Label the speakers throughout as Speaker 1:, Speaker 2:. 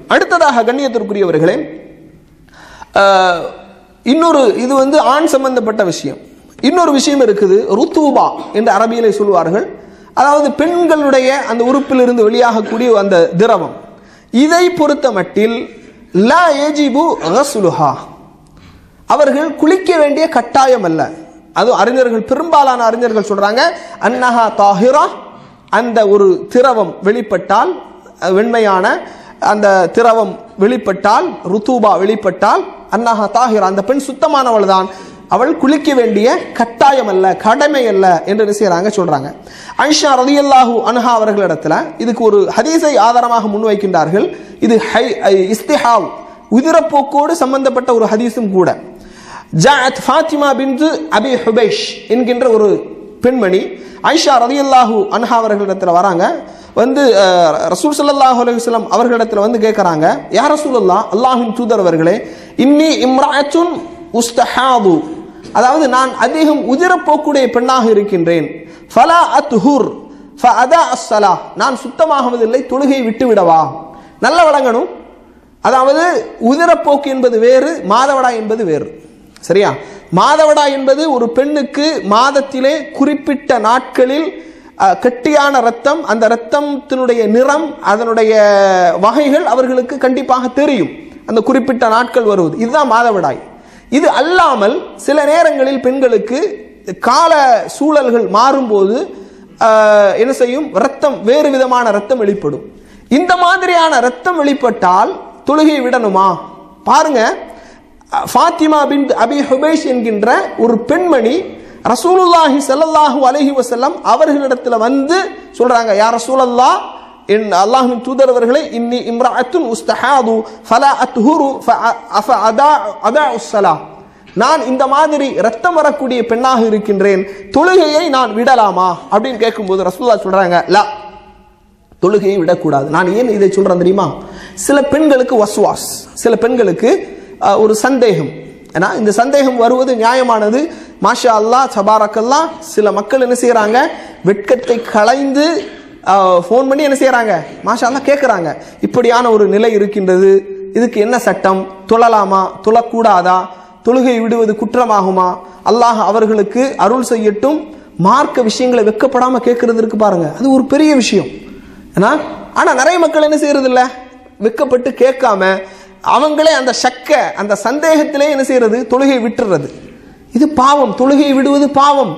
Speaker 1: அடுத்ததாக கண்ணியத்திற்குரியவர்களே ஆஹ், இன்னொரு இது வந்து ஆண் சம்பந்தப்பட்ட விஷயம் இன்னொரு விஷயம் இருக்குது ருத்தூபா என்று அரபியிலே சொல்வார்கள் அதாவது பெண்களுடைய அந்த உறுப்பிலிருந்து வெளியாகக்கூடிய அந்த திரவம் இதை பொறுத்த மட்டில் லா ஏஜிபு ரசுலுஹா அவர்கள் குளிக்க வேண்டிய கட்டாயம் அல்ல அது அறிஞர்கள் பெரும்பாலான அறிஞர்கள் சொல்றாங்க அன்னஹா தாஹிரா அந்த ஒரு திரவம் வெளிப்பட்டால் அஹ், வெண்மையான அந்த திரவம் வெளிப்பட்டால் ருத்தூபா வெளிப்பட்டால் அன்னஹா தாஹிரா அந்த பெண் சுத்தமானவள் தான் அவள் குளிக்க வேண்டிய கட்டாயம் அல்ல கடமை அல்ல என்று என்ன செய்றாங்க சொல்றாங்க ஐஷா ரலியல்லாஹு அன்ஹா அவர்களிடத்துல இதுக்கு ஒரு ஹதீஸை ஆதாரமாக முன்வைக்கின்றார்கள் இது ஹை இஸ்திஹாவ் உதிரப்போக்கோடு சம்பந்தப்பட்ட ஒரு ஹதீஸும் கூட ஜாத் ஃபாத்திமா பின்து அபி ஹுபைஷ் என்கின்ற ஒரு பெண்மணி ஐஷா ரலியல்லாஹு அன்ஹா அவர்களிடத்துல வராங்க வந்து அஹ், ரசூல் ஸல்லல்லாஹு அலைஹி வஸல்லம் அவர்களிடத்துல வந்து கேட்கறாங்க யா ரசூலல்லாஹ் அல்லாஹ்வின் தூதர் அவர்களே இன்னி இம்ராஅத்துன் உஸ்தஹாது அதாவது நான் அதிகம் உதிரப்போக்குடைய பெண்ணாக இருக்கின்றேன் ஃபலா அத்ஹுர் ஃபஅதா அஸ்ஸலா நான் சுத்தமாகுவதில்லை தொழுகை விட்டு விடவா நல்ல வழங்கணும் அதாவது உதிரப்போக்கு என்பது வேறு மாதவிடாய் என்பது வேறு சரியா மாதவிடாய் என்பது ஒரு பெண்ணுக்கு மாதத்திலே குறிப்பிட்ட நாட்களில் அஹ், கெட்டியான ரத்தம் அந்த ரத்தத்தினுடைய நிறம் அதனுடைய வகைகள் அவர்களுக்கு கண்டிப்பாக தெரியும் அந்த குறிப்பிட்ட நாட்கள் வருவது இதுதான் மாதவிடாய் இது அல்லாமல் சில நேரங்களில் பெண்களுக்கு கால சூழல்கள் மாறும்போது ஆஹ், என்ன செய்யும் ரத்தம் வேறு விதமான ரத்தம் வெளிப்படும் இந்த மாதிரியான ரத்தம் வெளிப்பட்டால் தொழுகை விடணுமா பாருங்க அஹ், ஃபாத்திமா பின் அபி ஹுபைஷ் என்கின்ற ஒரு பெண்மணி ரசூலுல்லாஹி ஸல்லல்லாஹு அலைஹி வஸல்லம் அவர்களிடத்துல வந்து சொல்றாங்க யா ரசூலல்லாஹ் என் அல்லாஹ்வின் தூதர் அவர்களே இன்னி இம்ராஅத்துன் உஸ்தஹாது ஃபலா அத்ஹுரு ஃபஅ அதா அதா உஸ்ஸலா நான் இந்த மாதிரி ரத்தம் வரக்கூடிய பெண்ணாக இருக்கின்றேன் தொழுகையை நான் விடலாமா அப்படின்னு கேட்கும்போது ரசூலுல்லாஹ் சொல்றாங்க லா தொழுகையை விடக்கூடாது நான் ஏன் இதை சொல்றேன் தெரியுமா சில பெண்களுக்கு வஸ்வாஸ் சில பெண்களுக்கு அஹ், ஒரு சந்தேகம் ஏன்னா இந்த சந்தேகம் வருவது நியாயமானது மாஷா அல்லாஹ் சபாரக்கல்லா சில மக்கள் என்ன செய்றாங்க வெட்கத்தை களைந்து ஃபோன் பண்ணி என்ன செய்றாங்க மாஷா அல்லாஹ் கேட்குறாங்க இப்படியான ஒரு நிலை இருக்கின்றது இதுக்கு என்ன சட்டம் தொழலாமா தொழக்கூடாதா தொழுகை விடுவது குற்றமாகுமா அல்லாஹ் அவர்களுக்கு அருள் செய்யட்டும் மார்க்க விஷயங்களை வெக்கப்படாம கேட்கறது இருக்கு பாருங்க அது ஒரு பெரிய விஷயம் ஏன்னா ஆனா நிறைய மக்கள் என்ன செய்யறது இல்ல வெக்கப்பட்டு கேட்காம அவங்களே அந்த சக்க அந்த சந்தேகத்திலே என்ன செய்யறது தொழுகை விட்டுறது இது பாவம் தொழுகை விடுவது பாவம்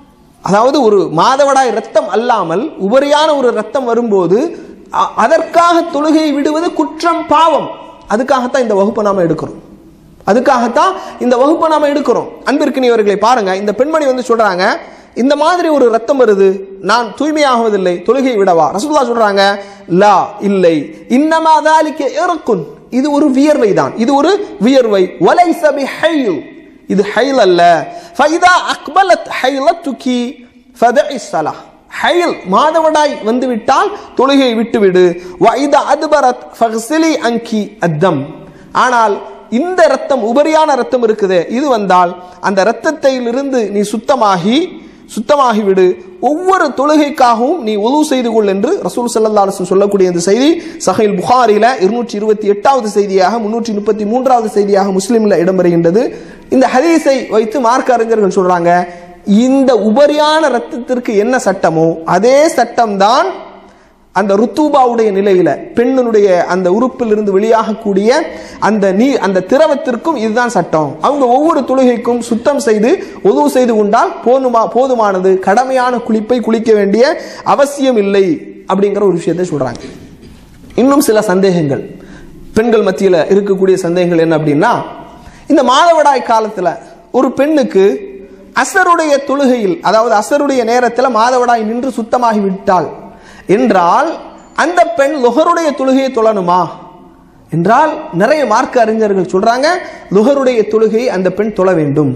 Speaker 1: அதாவது ஒரு மாதவிடாய் ரத்தம் அல்லாமல் உபரியான ஒரு ரத்தம் வரும்போது அ- அதற்காக தொழுகையை விடுவது குற்றம் பாவம் அதுக்காகத்தான் இந்த வகுப்பை நாம எடுக்கிறோம் அதுக்காகத்தான் இந்த வகுப்பை நாம எடுக்கிறோம் அன்பிற்கினியவர்களை பாருங்க இந்த பெண்மணி வந்து சொல்றாங்க இந்த மாதிரி ஒரு ரத்தம் வருது நான் தூய்மையாகுவதில்லை தொழுகை விடவா ரசூலுல்லாஹ் சொல்றாங்க லா இல்லை இன்னமா தாலிக்க இறக்குன் இது ஒரு வியர்வை தான் இது ஒரு வியர்வை வலைச பிஹைல் இது ஹைல் அல்ல ஃபைதா அக்பலத் ஹைலத்துகி ஃபதஇ ஸலாஹ் ஹைல் மாதவிடாய் வந்துவிட்டால் தொழுகையை விட்டுவிடு வைதா அதுபரத் ஃபக்ஸிலி அங்கி அத்தம் ஆனால் இந்த ரத்தம் உபரியான ரத்தம் இருக்குதே இது வந்தால் அந்த இரத்தத்திலிருந்து நீ சுத்தமாகி சுத்தமாகி விடு ஒவ்வொரு தொழுகைக்காகவும் நீ உதவு செய்து கொள் என்று ரசூல் ஸல்லல்லாஹு அலைஹி வஸல்லம் சொல்லக்கூடிய இந்த செய்தி சஹீல் புகாரில இருநூற்றி இருபத்தி எட்டாவது செய்தியாக முன்னூற்றி முப்பத்தி மூன்றாவது செய்தியாக முஸ்லிம்ல இடம்பெறுகின்றது இந்த ஹதீஸை வைத்து மார்க்க அறிஞர்கள் சொல்றாங்க இந்த உபரியான ரத்தத்திற்கு என்ன சட்டமோ அதே சட்டம்தான் அந்த ருத்தூபாவுடைய நிலையில பெண்ணுடைய அந்த உறுப்பிலிருந்து வெளியாகக்கூடிய அந்த நீ அந்த திரவத்திற்கும் இதுதான் சட்டம் அவங்க ஒவ்வொரு தொழுகைக்கும் சுத்தம் செய்து உதவு செய்து கொண்டால் போதுமா போதுமானது கடமையான குளிப்பை குளிக்க வேண்டிய அவசியம் இல்லை அப்படிங்கிற ஒரு விஷயத்தை சொல்றாங்க இன்னும் சில சந்தேகங்கள் பெண்கள் மத்தியில் இருக்கக்கூடிய சந்தேகங்கள் என்ன அப்படின்னா இந்த மாதவிடாய் காலத்துல ஒரு பெண்ணுக்கு அசருடைய தொழுகையில் அதாவது அசருடைய நேரத்தில் மாதவிடாய் நின்று சுத்தமாகி விட்டாள் என்றால் அந்த பெண் லுகருடைய தொழுகையை தொழணுமா என்றால் நிறைய மார்க்க அறிஞர்கள் சொல்றாங்க லுகருடைய தொழுகையை அந்த பெண் தொழ வேண்டும்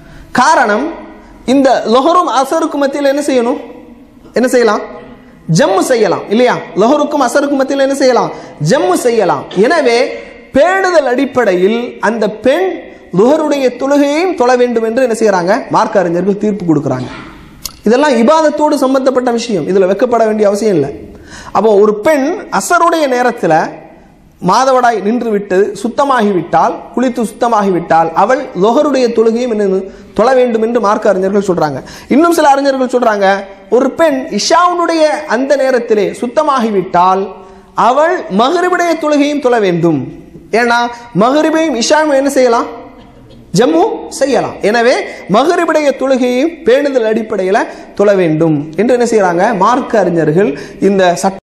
Speaker 1: காரணம் இந்த லொஹரும் அசருக்கும் மத்தியில் என்ன செய்யணும் என்ன செய்யலாம் ஜம்மு செய்யலாம் இல்லையா லொஹருக்கும் அசருக்கும் மத்தியில் என்ன செய்யலாம் ஜம்மு செய்யலாம் எனவே பேணுதல் அடிப்படையில் அந்த பெண் லுஹருடைய தொழுகையையும் தொழ வேண்டும் என்று என்ன செய்யறாங்க மார்க்க அறிஞர்கள் தீர்ப்பு கொடுக்குறாங்க இதெல்லாம் இபாதத்தோடு சம்பந்தப்பட்ட விஷயம் இதுல வெக்கப்பட வேண்டிய அவசியம் இல்லை அப்போ ஒரு பெண் அசருடைய நேரத்தில் மாதவடாய் நின்று விட்டது சுத்தமாகிவிட்டால் குளித்து சுத்தமாகிவிட்டால் அவள் லொஹருடைய தொழுகையும் என்ன தொழ வேண்டும் என்று மார்க்க அறிஞர்கள் சொல்றாங்க இன்னும் சில அறிஞர்கள் சொல்றாங்க ஒரு பெண் இஷாவுடைய அந்த நேரத்திலே சுத்தமாகிவிட்டால் அவள் மகரிபுடைய தொழுகையும் தொழ வேண்டும் ஏன்னா மகரிபையும் இஷாவும் என்ன செய்யலாம் ஜம்மு செய்யலாம் எனவே மகரிபுடைய தொழுகையும் பேணுதல் அடிப்படையில் தொழ வேண்டும் என்று என்ன செய்யறாங்க மார்க்க அறிஞர்கள் இந்த சட்ட